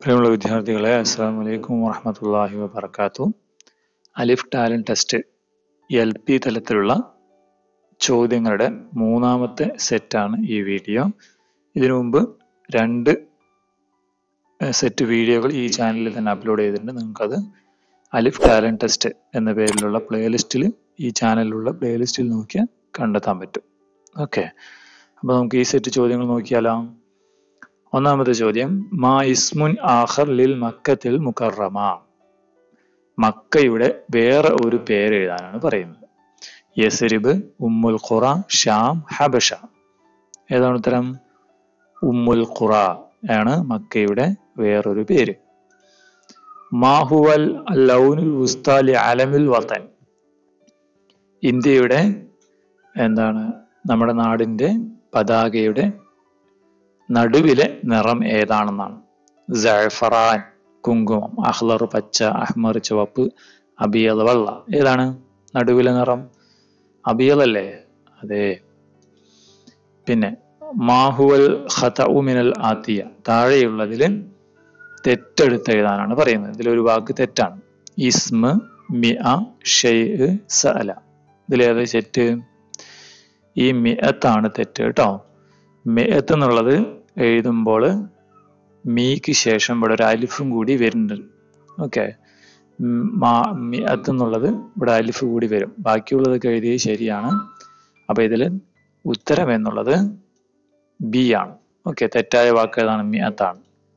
പ്രിയമുള്ള വിദ്യാർത്ഥികളെ അസ്സാം വലൈക്കും വാഹമത്തല്ലാഹി വബർക്കാത്തു അലിഫ് ടാലന്റ് ടെസ്റ്റ് എൽ പി തലത്തിലുള്ള ചോദ്യങ്ങളുടെ മൂന്നാമത്തെ സെറ്റാണ് ഈ വീഡിയോ ഇതിനു മുമ്പ് രണ്ട് സെറ്റ് വീഡിയോകൾ ഈ ചാനലിൽ തന്നെ അപ്ലോഡ് ചെയ്തിട്ടുണ്ട് നിങ്ങൾക്കത് അലിഫ് ടാലന്റ് ടെസ്റ്റ് എന്ന പേരിലുള്ള പ്ലേലിസ്റ്റിൽ ഈ ചാനലിലുള്ള പ്ലേലിസ്റ്റിൽ നോക്കിയാൽ കണ്ടെത്താൻ പറ്റും ഓക്കെ അപ്പോൾ നമുക്ക് ഈ സെറ്റ് ചോദ്യങ്ങൾ നോക്കിയാലോ ഒന്നാമത്തെ ചോദ്യം മാ ഇസ്മുൻ ആഖർ ലിൽ മക്കത്തിൽ മുക്കറമ മക്കയുടെ വേറെ ഒരു പേര് എഴുതാനാണ് പറയുന്നത് യസരിബ് ഉമ്മുൽ ഖുറ ഷാം ഹബഷ ഏതാണ് ഉത്തരം ഉമ്മുൽ ഖുറ ആണ് മക്കയുടെ വേറൊരു പേര് മാഹുവൽ ലൗനുൽ ഉസ്താലി അലമിൽ വത്തൻ ഇന്ത്യയുടെ എന്താണ് നമ്മുടെ നാടിന്റെ പതാകയുടെ നടുവിലെ നിറം ഏതാണെന്നാണ് ജഅഫറാൻ കുങ്കുമം അഹ്ലർ പച്ച അഹ്മർ ചുവപ്പ് അബിയൽ വെള്ള ഏതാണ് നടുവിലെ നിറം അബിയലല്ലേ അതെ പിന്നെ മാഹുവൽ മിനൽ ആത്തിയ താഴെയുള്ളതിൽ തെറ്റെടുത്ത് എഴുതാനാണ് പറയുന്നത് ഇതിലൊരു വാക്ക് തെറ്റാണ് ഇസ്മ മിഅ ഷെയ് സഅല ഇതിലേത് തെറ്റ് ഈ മിഅത്താണ് തെറ്റ് കേട്ടോ മിഅത്ത് എന്നുള്ളത് എഴുതുമ്പോൾ മീക്ക് ശേഷം ഇവിടെ ഒരു അലിഫും കൂടി വരുന്നുണ്ട് ഓക്കെ മിഅത്ത് എന്നുള്ളത് ഇവിടെ അലിഫ് കൂടി വരും ബാക്കിയുള്ളതൊക്കെ എഴുതിയത് ശരിയാണ് അപ്പൊ ഇതിൽ ഉത്തരം എന്നുള്ളത് ബി ആണ് ഓക്കെ തെറ്റായ വാക്ക് ഏതാണ് മിഅത്താണ്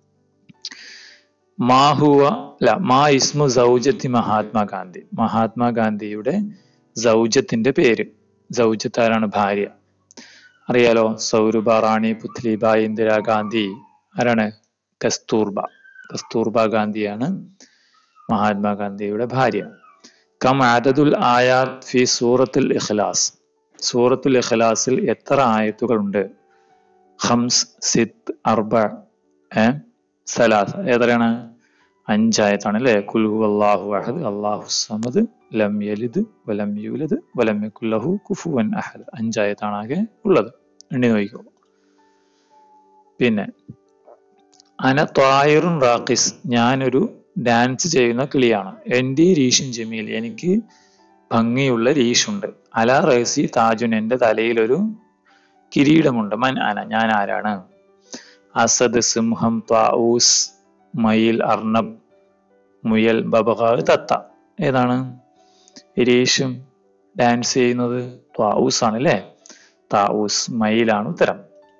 മാഹുവ അല്ല മാ ഇസ്മു സൗജത്തി മഹാത്മാഗാന്ധി മഹാത്മാഗാന്ധിയുടെ സൗജത്തിന്റെ പേര് സൗജത്ത് ആരാണ് ഭാര്യ അറിയാലോ സൗരഭ റാണി പുത്ലിബായ് ഇന്ദിരാഗാന്ധി ആരാണ് കസ്തൂർബ കസ്തൂർബ ഗാന്ധിയാണ് മഹാത്മാഗാന്ധിയുടെ ഭാര്യ കം ആദതുൽ ആയാത് ഫി സൂറത്തുൽ ഇഖ്ലാസ് സൂറത്തുൽ ഇഖ്ലാസിൽ എത്ര ആയത്തുകൾ ഉണ്ട് ഹംസ് സിത്ത് അർബ ഏ സലാസ് ഏതൊക്കെയാണ് അഞ്ചായത്താണ് അല്ലേ കുൽഹു അള്ളാഹു അഹദ് അള്ളാഹു സമദ് ലം യലിദ് വലം യൂലദ് വലം യകുല്ലഹു കുഫുവൻ അഹദ് അഞ്ചായത്താണ് ആകെ ഉള്ളത് എണ്ണി നോക്കിക്കോ പിന്നെ അന ത്വായിറും റാഖിസ് ഞാനൊരു ഡാൻസ് ചെയ്യുന്ന കിളിയാണ് എൻ്റെ രീഷും ജമീൽ എനിക്ക് ഭംഗിയുള്ള രീഷുണ്ട് അല റേസി താജുൻ എൻ്റെ തലയിലൊരു കിരീടമുണ്ട് മൻ അന ഞാൻ ആരാണ് അസദ് സിംഹം ത്വാഊസ് മയിൽ അർണബ് മുയൽ ബബക തത്ത ഏതാണ് രേഷും ഡാൻസ് ചെയ്യുന്നത് ത്വാഊസ് ആണ് അല്ലേ താഊസ് മയിലാണ് ഉത്തരം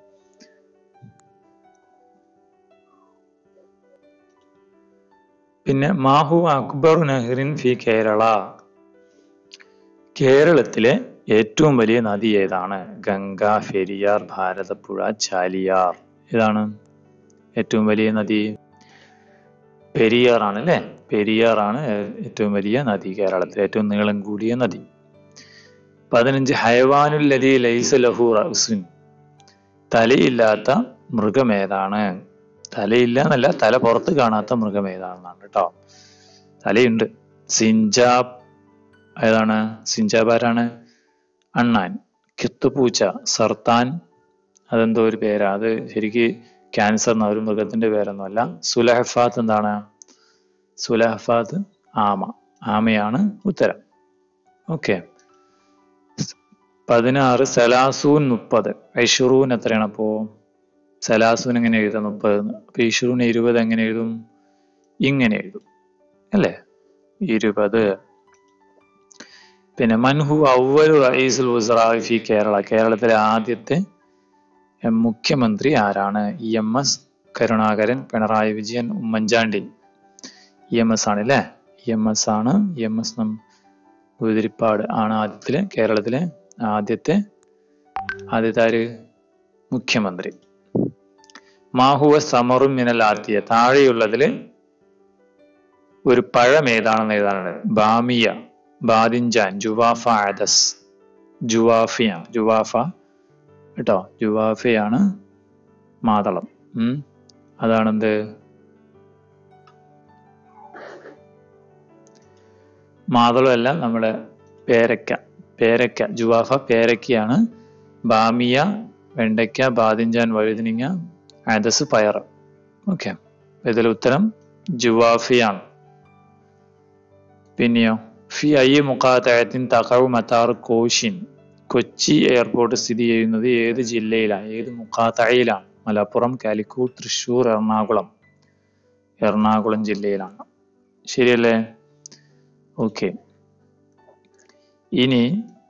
പിന്നെ മാഹു അക്ബർ നെഹ്റിൻ ഫി കേരള കേരളത്തിലെ ഏറ്റവും വലിയ നദി ഏതാണ് ഗംഗ പെരിയാർ ഭാരതപ്പുഴ ചാലിയാർ ഏതാണ് ഏറ്റവും വലിയ നദി പെരിയാർ ആണ് അല്ലേ പെരിയാർ ആണ് ഏറ്റവും വലിയ നദി കേരളത്തിലെ ഏറ്റവും നീളം കൂടിയ നദി പതിനഞ്ച് ഹയവാനുൽ ലതി ലൈസ ലഹു റസുൻ തലയില്ലാത്ത മൃഗം ഏതാണ് തലയില്ല എന്നല്ല തല പുറത്ത് കാണാത്ത മൃഗം ഏതാണെന്നാണ് കേട്ടോ തലയുണ്ട് സിഞ്ചാബ് ഏതാണ് സിഞ്ചാബ് ആരാണ് അണ്ണാൻ കിത്തുപൂച്ച സർത്താൻ അതെന്തോ ഒരു പേരാ അത് ശരിക്ക് ക്യാൻസർ എന്ന ഒരു മൃഗത്തിന്റെ പേരൊന്നുമല്ല സുലഹഫാത്ത് എന്താണ് സുലഹഫാത്ത് ആമ ആമയാണ് ഉത്തരം ഓക്കെ പതിനാറ് സലാസൂൻ മുപ്പത് ഐഷുറൂൻ എത്രയാണ് അപ്പോ സലാസൂൻ എങ്ങനെ എഴുതാം മുപ്പത് അപ്പൊ ഈഷുറൂൻ ഇരുപത് എങ്ങനെ എഴുതും ഇങ്ങനെ എഴുതും അല്ലേ ഇരുപത് പിന്നെ മൻഹു അവലു റഈസുൽ വസ്റായി ഫി കേരള കേരളത്തിലെ ആദ്യത്തെ മുഖ്യമന്ത്രി ആരാണ് E M S Karunakaran Pinarayi Vijayan Oommen Chandy E M S ആണ് അല്ലേ ഇ എം എസ് ആണ് ഇ എം എസ് ഉതിരിപ്പാട് ആണ് ആദ്യത്തിലെ കേരളത്തിലെ ആദ്യത്തെ ആദ്യത്തെ ആര് മുഖ്യമന്ത്രി മാഹുവ സമറും മിനൽ ആത്തിയ താഴെയുള്ളതില് ഒരു പഴം ഏതാണെന്ന് എഴുതാനുണ്ട് ബാമിയ ബാദിൻജാൻ ജുവാഫ ആദസ് ജുവാഫിയ ജുവാഫ കേട്ടോ ജുവാഫയാണ് മാതളം ഉം അതാണെന്ത് മാതളമല്ല നമ്മുടെ പേരക്ക പേരക്ക ജുവാഫ പേരക്കയാണ് ബാമിയ വെണ്ടയ്ക്ക ബാദിഞ്ചാൻ വഴുതിനിങ്ങ ആദസ് പയർ ഓക്കെ ഇതിൽ ഉത്തരം ജുവാഫിയാണ് പിന്നെയോ ഫി ഐ മുഖാത്തയത്തിൻ തകവ് മത്താർ കോഷിൻ കൊച്ചി എയർപോർട്ട് സ്ഥിതി ചെയ്യുന്നത് ഏത് ജില്ലയിലാണ് ഏത് മുഖാത്തയിലാണ് മലപ്പുറം കാലിക്കൂട്ട് തൃശ്ശൂർ എറണാകുളം എറണാകുളം ജില്ലയിലാണ് ശരിയല്ലേ ഓക്കെ ഇനി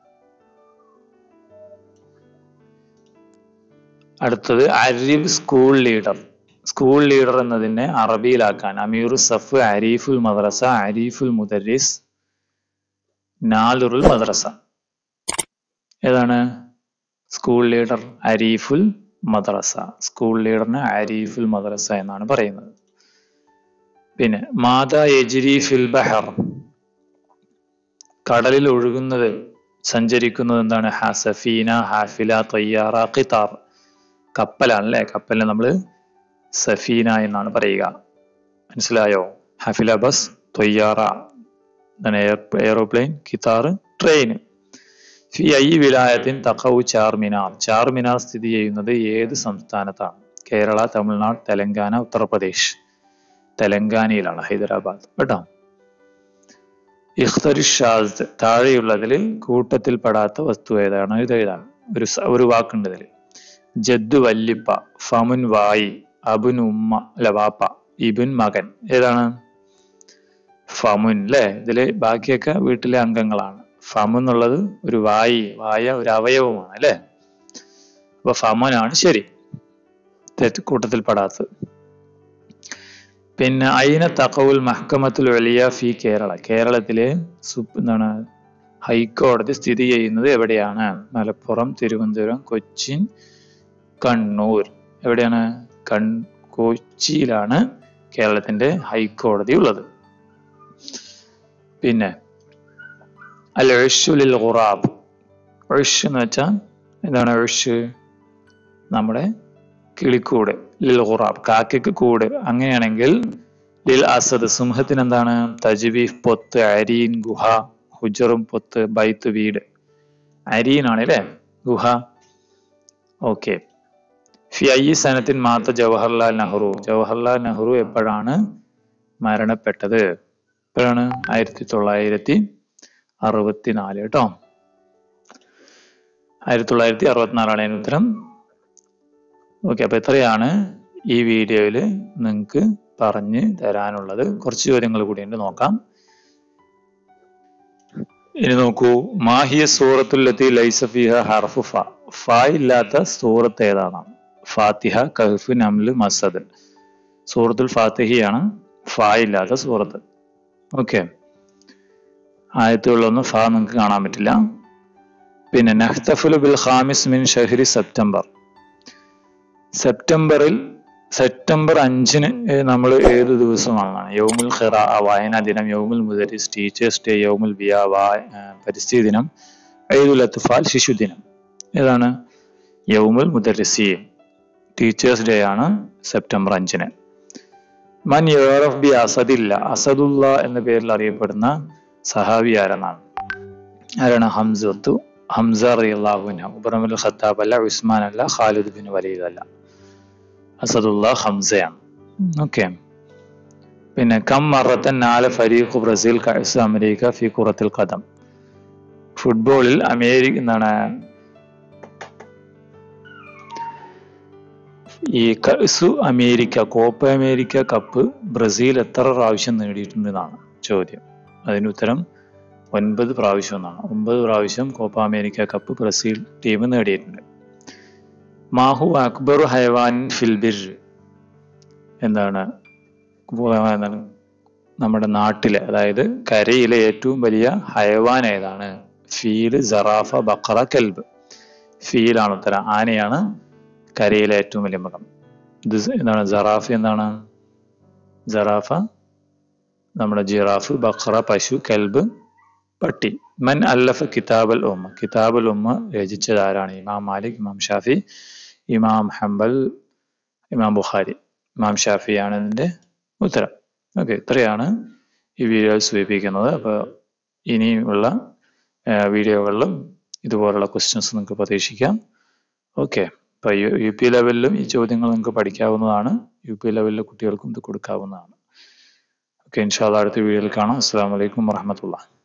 അടുത്തത് അരിഫ് സ്കൂൾ ലീഡർ സ്കൂൾ ലീഡർ എന്നതിനെ അറബിയിലാക്കാൻ അമീർ സഫ് അരീഫുൽ മദ്രസ അരീഫുൽ മുദരിസ് നാലുറുൽ മദ്രസ ഏതാണ് സ്കൂൾ ലീഡർ അരീഫുൽ മദ്രസ സ്കൂൾ ലീഡറിന് അരീഫുൽ മദ്രസ എന്നാണ് പറയുന്നത് പിന്നെ മാതാ യജ്രി ഫിൽ ബഹർ കടലിൽ ഒഴുകുന്നത് സഞ്ചരിക്കുന്നത് എന്താണ് ഹസഫീന ഹാഫില തയ്യാറ ഖിത്താർ കപ്പലാണ് അല്ലേ കപ്പലിനെ നമ്മൾ സഫീന എന്നാണ് പറയുക മനസ്സിലായോ ഹഫില ബസ് തൊയ്യാറ എയറോപ്ലെയിൻ കിത്താർ ട്രെയിൻ ഫി ഐ വിലായത്തിൻ തഖവു ചാർമിനാർ ചാർമിനാർ സ്ഥിതി ചെയ്യുന്നത് ഏത് സംസ്ഥാനത്താണ് കേരള തമിഴ്നാട് തെലങ്കാന ഉത്തർപ്രദേശ് തെലങ്കാനയിലാണ് ഹൈദരാബാദ് കേട്ടോ ഇഖ്തറിഷാസ് താഴെയുള്ളതിൽ കൂട്ടത്തിൽപ്പെടാത്ത വസ്തു ഏതാണ് ഇത് ഏതാണ് ഒരു സ- ഒരു വാക്കുണ്ട് ഇതിൽ ജദ്ദു വല്ലിപ്പ ഫമുൻ വായി അബുൻ ഉമ്മ അല്ല വാപ്പ ഇബുൻ മകൻ ഏതാണ് ഫമുൻ അല്ലേ ഇതില് ബാക്കിയൊക്കെ വീട്ടിലെ അംഗങ്ങളാണ് ഫമു എന്നുള്ളത് ഒരു വായി വായ ഒരു അവയവമാണ് അല്ലേ അപ്പൊ ഫമുനാണ് ശരി തെറ്റ് കൂട്ടത്തിൽപ്പെടാത്തത് പിന്നെ അയിന തഖവുൽ മഹ്കമത്തുൽ വലിയ ഫി കേരള കേരളത്തിലെ സുപ് എന്താണ് ഹൈക്കോടതി സ്ഥിതി ചെയ്യുന്നത് എവിടെയാണ് മലപ്പുറം തിരുവനന്തപുരം കൊച്ചിൻ കണ്ണൂർ എവിടെയാണ് കൺ കൊച്ചിയിലാണ് കേരളത്തിന്റെ ഹൈക്കോടതി ഉള്ളത് പിന്നെ അൽ ലിൽ ഖുറാബ് ഒഷ് എന്ന് വെച്ചാൽ എന്താണ് ഒഷ് നമ്മുടെ കിളിക്കൂട് ലിൽ ഖുറാബ് കാക്കയ്ക്ക് കൂട് അങ്ങനെയാണെങ്കിൽ ലിൽ അസദ് സിംഹത്തിന് എന്താണ് തജ്വീഫ് പൊത്ത് അരീൻ ഗുഹ ഹുജറും പൊത്ത് ബൈത്ത് വീട് അരീനാണ് അല്ലേ ഗുഹ ഓക്കെ ഫി ഐ സനത്തിൻ മാത്ത ജവഹർലാൽ നെഹ്റു ജവഹർലാൽ നെഹ്റു എപ്പോഴാണ് മരണപ്പെട്ടത് എപ്പോഴാണ് ആയിരത്തി തൊള്ളായിരത്തി അറുപത്തിനാല് കേട്ടോ ആയിരത്തി തൊള്ളായിരത്തി അറുപത്തിനാലാണ് അതിന് ഉത്തരം ഓക്കെ അപ്പൊ എത്രയാണ് ഈ വീഡിയോയിൽ നിങ്ങൾക്ക് പറഞ്ഞ് തരാനുള്ളത് കുറച്ച് ചോദ്യങ്ങൾ കൂടിയുണ്ട് നോക്കാം ഇനി നോക്കൂ മാഹിയ സൂറത്തുല്ലത്തി ലൈസഫിഹ ഹർഫു ഫ ഫ ഇല്ലാത്ത സൂറത്ത് ഏതാണ് ഫാത്തിഹ കഹ്ഫ് നംല് മസദ് സൂറത്തുൽ ഫാത്തിഹയാണ് ഫ ഇല്ലാത്ത സൂറത്ത് ഓക്കെ ആയത്തുകളിലൊന്നും ഫ നിങ്ങൾക്ക് കാണാൻ പറ്റില്ല പിന്നെ നഹ്തഫുൽ ബിൽ ഖാമിസ് മിൻ ഷഹ്രി സെപ്റ്റംബർ സെപ്റ്റംബറിൽ സെപ്റ്റംബർ അഞ്ചിന് നമ്മൾ ഏത് ദിവസമാണ് യൗമുൽ ഖിറ വായനാ ദിനം യൗമുൽ മുദരിസ് ടീച്ചേഴ്സ് ഡേ യൗമുൽ ബിയ വാ പരിസ്ഥിതി ദിനം ഈദുൽ അത്ഫാൽ ശിശുദിനം ഏതാണ് യൗമുൽ മുദരിസീൻ ടീച്ചേഴ്സ് ഡേ ആണ് സെപ്റ്റംബർ അഞ്ചിന് മൻ യോറഫ് ബി അസദില്ല അസദുല്ല എന്ന പേരിൽ അറിയപ്പെടുന്ന സഹാബി ആരെന്നാണ് ആരാണ് ഹംസത്തു ഹംസ റിയാഹുന ഉബറമുൽ ഖത്താബ് അല്ല ഉസ്മാൻ അല്ല ഖാലിദ് ബിൻ വലീദ് അല്ല അസദുല്ല ഹംസയാണ് ഓക്കെ പിന്നെ കം മറത്തൻ നാല് ഫരീഖ് ബ്രസീൽ കഴ്സ് അമേരിക്ക ഫി കുറത്തിൽ കഥം ഫുട്ബോളിൽ അമേരിക്ക എന്താണ് ഈ കഴ്സു America Copa America cup Brazil എത്ര പ്രാവശ്യം നേടിയിട്ടുണ്ടെന്നാണ് ചോദ്യം അതിന് ഉത്തരം ഒൻപത് പ്രാവശ്യം എന്നാണ് ഒമ്പത് പ്രാവശ്യം Copa America cup Brazil team നേടിയിട്ടുണ്ട് മാഹു അക്ബർ ഹൈവാൻ ഫിൽബിർ എന്താണ് എന്താണ് നമ്മുടെ നാട്ടിലെ അതായത് കരയിലെ ഏറ്റവും വലിയ ഹയവാൻ ഏതാണ് ഫീല് സറാഫ ബക്കറ കെൽബ് ഫീലാണ് ഉത്തരം ആനയാണ് കരയിലെ ഏറ്റവും വലിയ മൃഗം ഇത് എന്താണ് സറാഫ് എന്താണ് സറാഫ നമ്മുടെ ജിറാഫ് ബഖറ പശു കെൽബ് പട്ടി മൻ അല്ലഫ കിതാബൽ ഉമ്മ കിതാബുൽ ഉമ്മ രചിച്ചത് ആരാണ് ഇമാം മാലിക് ഇമാം ഷാഫി ഇമാം ഹംബൽ ഇമാം ബുഖാരി ഇമാം ഷാഫിയാണ് ഇതിന്റെ ഉത്തരം ഓക്കെ ഇത്രയാണ് ഈ വീഡിയോ സൂചിപ്പിക്കുന്നത് അപ്പോൾ ഇനിയുള്ള വീഡിയോകളിലും ഇതുപോലുള്ള ക്വസ്റ്റ്യൻസ് നിങ്ങൾക്ക് പ്രതീക്ഷിക്കാം ഓക്കെ അപ്പോൾ യു യു പി ലെവലിലും ഈ ചോദ്യങ്ങൾ നിങ്ങൾക്ക് പഠിക്കാവുന്നതാണ് യു പി ലെവലിലെ കുട്ടികൾക്കും ഇത് കൊടുക്കാവുന്നതാണ് ഓക്കെ ഇൻഷാല്ല അടുത്ത വീഡിയോയിൽ കാണാം അസ്സാം വലൈക്കും വാഹമത്തുള്ള